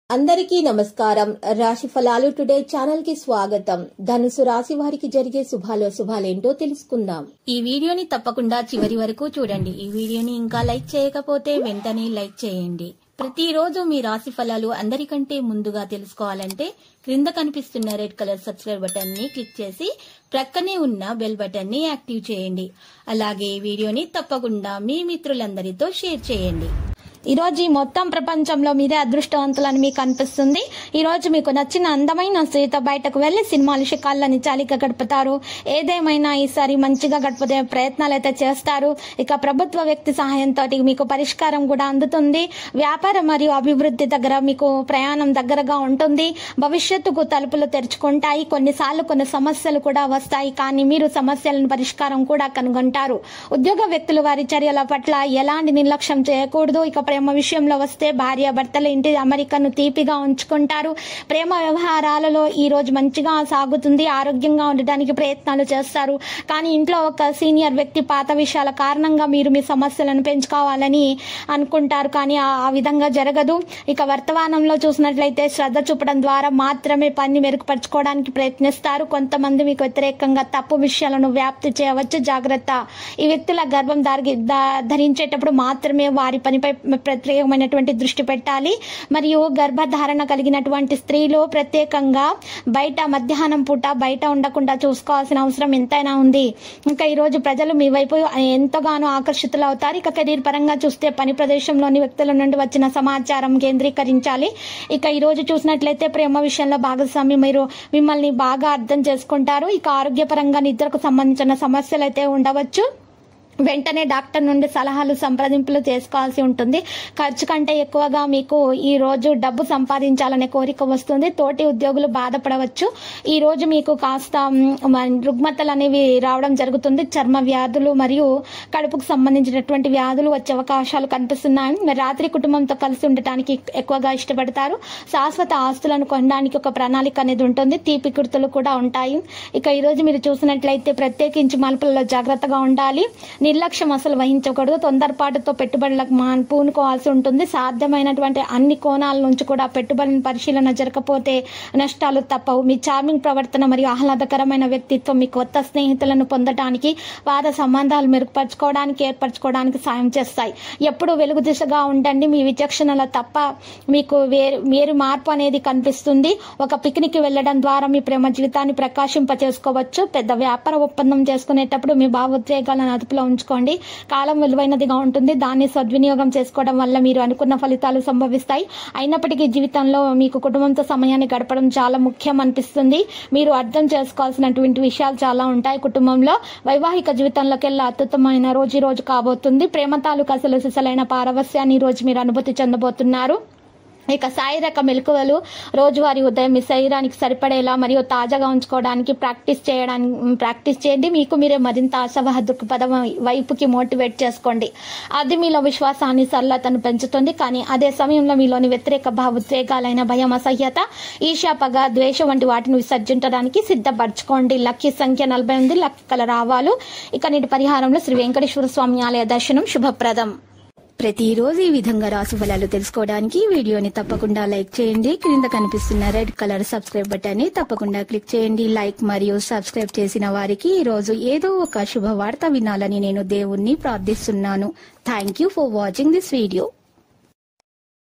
అందరికీ నమస్కారం రాశి ఫలాలు టుడే ఛానల్ కి స్వాగతం ధనుసు రాశి వారికి జరిగే శుభాలో శుభాలేంటో తెలుసుకుందాం ఈ వీడియోని తప్పకుండా చివరి వరకు చూడండి ఈ వీడియోని ఇంకా లైక్ చేయకపోతే వెంటనే లైక్ చేయండి ప్రతిరోజు మీ రాశి ఫలాలు అందరికంటే ముందుగా తెలుసుకోవాలంటే క్రింద కనిపిస్తున్న రెడ్ కలర్ సబ్స్క్రైబ్ బటన్ ని క్లిక్ చేసి ప్రక్కనే ఉన్న బెల్ బటన్ ని యాక్టివ్ చేయండి అలాగే ఈ వీడియోని తప్పకుండా మీ మిత్రులందరితో షేర్ చేయండి ఈ రోజు ఈ మొత్తం ప్రపంచంలో మీరే అదృష్టవంతులని మీకు అనిపిస్తుంది ఈ రోజు మీకు నచ్చిన అందమైన స్త్రీతో బయటకు వెళ్లి సినిమాలు షికాళ్ళని చాలిక గడుపుతారు ఏదేమైనా ఈసారి మంచిగా గడిపే ప్రయత్నాలు అయితే చేస్తారు ఇక ప్రభుత్వ వ్యక్తి సహాయంతో మీకు పరిష్కారం కూడా అందుతుంది వ్యాపారం మరియు అభివృద్ధి దగ్గర మీకు ప్రయాణం దగ్గరగా ఉంటుంది భవిష్యత్తుకు తలుపులు తెరుచుకుంటాయి కొన్నిసార్లు కొన్ని సమస్యలు కూడా వస్తాయి కానీ మీరు సమస్యలను పరిష్కారం కూడా కనుగొంటారు ఉద్యోగ వ్యక్తులు వారి చర్యల పట్ల ఎలాంటి నిర్లక్ష్యం చేయకూడదు ఇక ప్రేమ విషయంలో వస్తే భార్య భర్తల ఇంటి అమెరికను తీపిగా ఉంచుకుంటారు ప్రేమ వ్యవహారాలలో ఈ రోజు మంచిగా సాగుతుంది ఆరోగ్యంగా ఉండడానికి ప్రయత్నాలు చేస్తారు కానీ ఇంట్లో ఒక సీనియర్ వ్యక్తి పాత విషయాల కారణంగా మీరు మీ సమస్యలను పెంచుకోవాలని అనుకుంటారు కానీ ఆ ఆ విధంగా జరగదు ఇక వర్తమానంలో చూసినట్లయితే శ్రద్ధ చూపడం ద్వారా మాత్రమే పని మెరుగుపరచుకోవడానికి ప్రయత్నిస్తారు కొంతమంది మీకు వ్యతిరేకంగా తప్పు విషయాలను వ్యాప్తి చేయవచ్చు జాగ్రత్త ఈ వ్యక్తుల గర్భం దారి దా- ధరించేటప్పుడు మాత్రమే వారి పనిపై ప్రత్యేకమైనటువంటి దృష్టి పెట్టాలి మరియు గర్భధారణ కలిగినటువంటి స్త్రీలు ప్రత్యేకంగా బయట మధ్యాహ్నం పూట బయట ఉండకుండా చూసుకోవాల్సిన అవసరం ఎంతైనా ఉంది ఇంకా ఈ రోజు ప్రజలు మీ వైపు ఎంతగానో ఆకర్షితులు అవుతారు ఇక కెరీర్ పరంగా చూస్తే పని ప్రదేశంలోని వ్యక్తుల నుండి వచ్చిన సమాచారం కేంద్రీకరించాలి ఇక ఈ రోజు చూసినట్లయితే ప్రేమ విషయంలో భాగస్వామి మీరు మిమ్మల్ని బాగా అర్థం చేసుకుంటారు ఇక ఆరోగ్యపరంగా నిద్రకు సంబంధించిన సమస్యలు అయితే ఉండవచ్చు వెంటనే డాక్టర్ నుండి సలహాలు సంప్రదింపులు చేసుకోవాల్సి ఉంటుంది ఖర్చు కంటే ఎక్కువగా మీకు ఈ రోజు డబ్బు సంపాదించాలనే కోరిక వస్తుంది తోటి ఉద్యోగులు బాధపడవచ్చు ఈ రోజు మీకు కాస్త మ్, మ- రుగ్మతలు అనేవి రావడం జరుగుతుంది చర్మ వ్యాధులు మరియు కడుపుకు సంబంధించినటువంటి వ్యాధులు వచ్చే అవకాశాలు కనిపిస్తున్నాయి మరి రాత్రి కుటుంబంతో కలిసి ఉండటానికి ఎక్కువగా ఇష్టపడతారు శాశ్వత ఆస్తులను కొనడానికి ఒక ప్రణాళిక అనేది ఉంటుంది తీపి గుర్తులు కూడా ఉంటాయి ఇక ఈ రోజు మీరు చూసినట్లయితే ప్రత్యేకించి మలుపులలో జాగ్రత్తగా ఉండాలి నిర్లక్ష్యం అసలు వహించకూడదు తొందరపాటుతో పెట్టుబడులకు మా పూనుకోవాల్సి ఉంటుంది సాధ్యమైనటువంటి అన్ని కోణాల నుంచి కూడా పెట్టుబడిని పరిశీలన జరగకపోతే నష్టాలు తప్పవు మీ చార్మింగ్ ప్రవర్తన మరియు ఆహ్లాదకరమైన వ్యక్తిత్వం మీ కొత్త స్నేహితులను పొందడానికి వాద సంబంధాలు మెరుగుపరచుకోవడానికి ఏర్పరచుకోవడానికి సాయం చేస్తాయి ఎప్పుడు వెలుగు దిశగా ఉండండి మీ విచక్షణల తప్ప మీకు వేరు వేరు మార్పు అనేది కనిపిస్తుంది ఒక పిక్నిక్ వెళ్ళడం ద్వారా మీ ప్రేమ జీవితాన్ని ప్రకాశింప చేసుకోవచ్చు పెద్ద వ్యాపార ఒప్పందం చేసుకునేటప్పుడు మీ భావోద్వేగాలను అదుపులో ఉంచుకోండి కాలం విలువైనదిగా ఉంటుంది దాన్ని సద్వినియోగం చేసుకోవడం వల్ల మీరు అనుకున్న ఫలితాలు సంభవిస్తాయి అయినప్పటికీ జీవితంలో మీకు కుటుంబంతో సమయాన్ని గడపడం చాలా ముఖ్యం అనిపిస్తుంది మీరు అర్థం చేసుకోవాల్సినటువంటి విషయాలు చాలా ఉంటాయి కుటుంబంలో వైవాహిక జీవితంలోకెల్లా అద్భుతమైన రోజు ఈ రోజు కాబోతుంది ప్రేమ తాలూకు అసలు సిసలైన పారవస్యాన్ని ఈ రోజు మీరు అనుభూతి చెందబోతున్నారు ఇక శారీరక మెలకువలు రోజువారీ ఉదయం మీ శరీరానికి సరిపడేలా మరియు తాజాగా ఉంచుకోవడానికి ప్రాక్టీస్ చేయడానికి ప్రాక్టీస్ చేయండి మీకు మీరే మరింత ఆశావహ దృక్పథం వైపుకి మోటివేట్ చేసుకోండి అది మీలో విశ్వాసాన్ని సరళతను పెంచుతుంది కానీ అదే సమయంలో మీలోని వ్యతిరేక భావోద్వేగాలైన భయం అసహ్యత ఈర్ష్య పగ ద్వేషం వంటి వాటిని విసర్జించడానికి సిద్ధపరచుకోండి లక్కీ సంఖ్య నలభై ఎనిమిది లక్కల రావాలు ఇక నేటి పరిహారంలో శ్రీ వెంకటేశ్వర స్వామి ఆలయ దర్శనం శుభప్రదం ప్రతిరోజు ఈ విధంగా రాసు ఫలాలు తెలుసుకోవడానికి ఈ వీడియోని తప్పకుండా లైక్ చేయండి క్రింద కనిపిస్తున్న రెడ్ కలర్ సబ్స్క్రైబ్ బటన్ ని తప్పకుండా క్లిక్ చేయండి లైక్ మరియు సబ్స్క్రైబ్ చేసిన వారికి ఈ రోజు ఏదో ఒక శుభవార్త వినాలని నేను దేవుణ్ణి ప్రార్థిస్తున్నాను thank you for watching this video